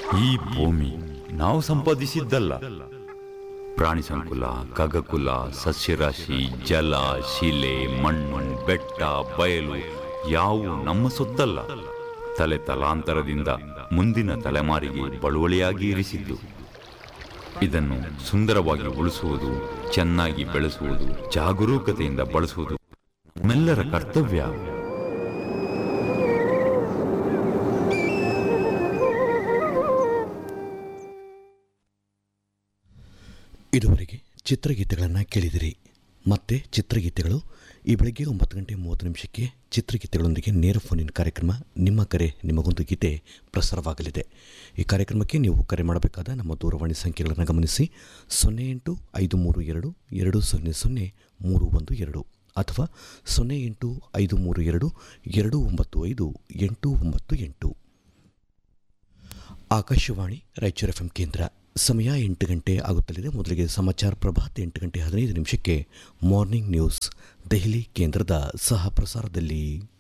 ಈ ಭೂಮಿ ನಾವು ಸಂಪಾದಿಸಿದ್ದಲ್ಲ ಪ್ರಾಣಿ ಸಂಕುಲ ಖಗಕುಲ ಸಸ್ಯರಾಶಿ ಜಲ ಶಿಲೆ ಮಣ್ಣು ಬೆಟ್ಟ ಬಯಲು ಯಾವು ನಮ್ಮ ಸೊತ್ತಲ್ಲ ತಲೆ ತಲಾಂತರದಿಂದ ಮುಂದಿನ ತಲೆಮಾರಿಗೆ ಬಳುವಳಿಯಾಗಿ ಇರಿಸಿದ್ದು ಇದನ್ನು ಸುಂದರವಾಗಿ ಉಳಿಸುವುದು ಚೆನ್ನಾಗಿ ಬೆಳೆಸುವುದು ಜಾಗರೂಕತೆಯಿಂದ ಬಳಸುವುದು ನಮ್ಮೆಲ್ಲರ ಕರ್ತವ್ಯ ಇದುವರೆಗೆ ಚಿತ್ರಗೀತೆಗಳನ್ನು ಕೇಳಿದಿರಿ ಮತ್ತೆ ಚಿತ್ರಗೀತೆಗಳು ಈ ಬೆಳಗ್ಗೆ ಒಂಬತ್ತು ಗಂಟೆ ಮೂವತ್ತು ನಿಮಿಷಕ್ಕೆ ಚಿತ್ರಗೀತೆಗಳೊಂದಿಗೆ ನೇರ ಫೋನಿನ ಕಾರ್ಯಕ್ರಮ ನಿಮ್ಮ ಕರೆ ನಿಮಗೊಂದು ಗೀತೆ ಪ್ರಸಾರವಾಗಲಿದೆ ಈ ಕಾರ್ಯಕ್ರಮಕ್ಕೆ ನೀವು ಕರೆ ಮಾಡಬೇಕಾದ ನಮ್ಮ ದೂರವಾಣಿ ಸಂಖ್ಯೆಗಳನ್ನು ಗಮನಿಸಿ ಸೊನ್ನೆ ಎಂಟು ಐದು ಮೂರು ಎರಡು ಎರಡು ಸೊನ್ನೆ ಸೊನ್ನೆ ಮೂರು ಒಂದು ಎರಡು ಅಥವಾ ಸೊನ್ನೆ ಎಂಟು ಐದು ಮೂರು ಎರಡು ಎರಡು ಒಂಬತ್ತು ಐದು ಎಂಟು ಒಂಬತ್ತು ಎಂಟು ಆಕಾಶವಾಣಿ ರಾಯಚೂರು ಎಫ್ ಕೇಂದ್ರ ಸಮಯ ಎಂಟು ಗಂಟೆ ಆಗುತ್ತಲಿದೆ ಮೊದಲಿಗೆ ಸಮಾಚಾರ ಪ್ರಭಾತ್ ಎಂಟು ಗಂಟೆ ಹದಿನೈದು ನಿಮಿಷಕ್ಕೆ ಮಾರ್ನಿಂಗ್ ನ್ಯೂಸ್ ದೆಹಲಿ ಕೇಂದ್ರದ ಸಹ ಪ್ರಸಾರದಲ್ಲಿ